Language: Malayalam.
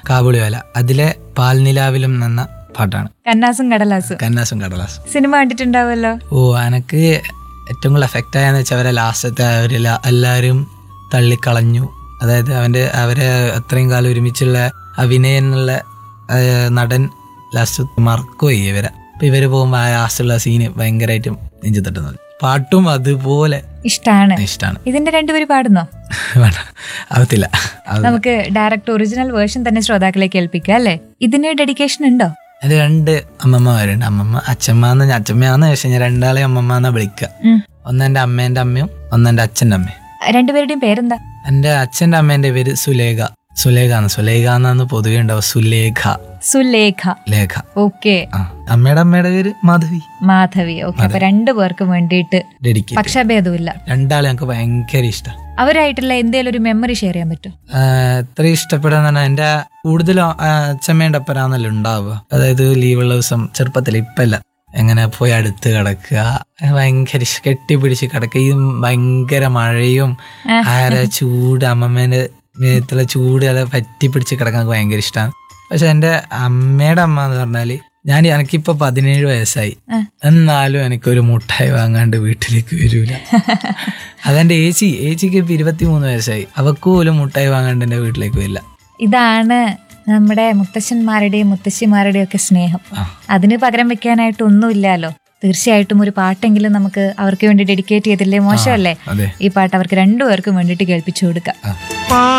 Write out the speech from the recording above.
കാബുളിവാല അതിലെ പാൽനിലാവിലും എന്ന പാട്ടാണ് കന്നാസും കടലാസും കന്നാസും കടലാസും സിനിമ കണ്ടിട്ടുണ്ടാവുമല്ലോ ഓ എനക്ക് ഏറ്റവും കൂടുതൽ എഫക്റ്റ് ആയെന്ന് വെച്ചാൽ അവരെ ലാസ്റ്റത്തെ അവരെല്ലാ എല്ലാവരും തള്ളിക്കളഞ്ഞു അതായത് അവൻ്റെ അവരെ അത്രയും കാലം ഒരുമിച്ചുള്ള അഭിനയം എന്നുള്ള ആ, നടൻ ലാസ്റ്റ് മറക്കുകയും ഇവരെ അപ്പൊ ഇവര് പോകുമ്പോൾ ആ ലാസ്റ്റുള്ള സീന് ഭയങ്കരമായിട്ടും നെഞ്ചു തട്ടുന്നത് പാട്ടും അതുപോലെ ഇഷ്ടാണ് ഇഷ്ടമാണ് ഇതിന്റെ രണ്ടുപേര് പാടുന്നോ വേണ്ട ആവത്തില്ല അത് നമുക്ക് ഡയറക്റ്റ് ഒറിജിനൽ വേർഷൻ തന്നെ ശ്രോതാക്കളെ കേൾപ്പിക്കാം അല്ലേ ഇതിന് ഡെഡിക്കേഷൻ ഉണ്ടോ അത് രണ്ട് അമ്മമ്മമാരുണ്ട് അമ്മമ്മ അച്ഛമ്മ എന്ന് ഞാൻ അച്ഛമ്മയാന്ന് വെച്ച് കഴിഞ്ഞാൽ രണ്ടാളെ അമ്മമ്മ എന്നാ വിളിക്കുക ഉം. ഒന്ന് എൻ്റെ അമ്മേൻ്റെ അമ്മയും ഒന്ന് എൻ്റെ അച്ഛൻ്റെ അമ്മയും രണ്ടുപേരുടെയും പേരെന്താ എൻ്റെ അച്ഛൻ്റെ അമ്മേൻ്റെ പേര് സുലേഖ സുലേഖ എന്ന് സുലേഖ എന്നാണ് പൊതുവെ ഉണ്ടാവുക സുലേഖ സുലേഖ ലേഖ ഓക്കെ ആ അമ്മയുടെ അമ്മയുടെ പേര് മാധവി മാധവി ഓക്കെ അപ്പൊ രണ്ടു പേർക്കും വേണ്ടിയിട്ട് ഡെഡിക്കേറ്റ് പക്ഷഭേദമില്ല രണ്ടാളെ എനിക്ക് ഭയങ്കര ഇഷ്ടം അവരായിട്ടുള്ള എന്തേലും ഒരു മെമ്മറി ഷെയർ ചെയ്യാൻ പറ്റും എത്ര ഇഷ്ടപ്പെടാന്ന് പറഞ്ഞാൽ എൻ്റെ കൂടുതലും ആ, അച്ഛമ്മേൻ്റെ ഒപ്പരാന്നല്ലോ ഉണ്ടാവുക അതായത് ലീവുള്ള ദിവസം ചെറുപ്പത്തിൽ ഇപ്പല്ല എങ്ങനെ പോയി അടുത്ത് കിടക്കുക ഭയങ്കര ഇഷ്- കെട്ടിപ്പിടിച്ച് കിടക്കുക ഈ ഭയങ്കര മഴയും ആരെ ചൂട് അമ്മമ്മേന്റെ മേത്തുള്ള ചൂട് അത് പറ്റി പിടിച്ച് കിടക്കാൻ എനിക്ക് ഭയങ്കര ഇഷ്ടമാണ് പക്ഷെ എൻ്റെ അമ്മയുടെ അമ്മ എന്ന് പറഞ്ഞാല് ഞാൻ എനിക്കിപ്പോ പതിനേഴ് വയസ്സായി ആ. എന്നാലും എനിക്കൊരു മുട്ടായി വാങ്ങാണ്ട് വീട്ടിലേക്ക് വരൂല അതെന്റെ ഏച്ചി ഏച്ചിക്ക് ഇപ്പൊ ഇരുപത്തിമൂന്ന് വയസ്സായി അവക്ക് പോലും മുട്ടായി വാങ്ങാണ്ട് എന്റെ വീട്ടിലേക്ക് വരില്ല ഇതാണ് നമ്മുടെ മുത്തശ്ശന്മാരുടെയും മുത്തശ്ശിമാരുടെയും ഒക്കെ സ്നേഹം ആ. അതിന് പകരം വെക്കാനായിട്ട് ഒന്നുമില്ലല്ലോ തീർച്ചയായിട്ടും ഒരു പാട്ടെങ്കിലും നമുക്ക് അവർക്ക് വേണ്ടി ഡെഡിക്കേറ്റ് ചെയ്തില്ലേ മോശമല്ലേ അതെ ഈ പാട്ട് അവർക്ക് രണ്ടുപേർക്കും വേണ്ടിയിട്ട് കേൾപ്പിച്ചു കൊടുക്കാം ആ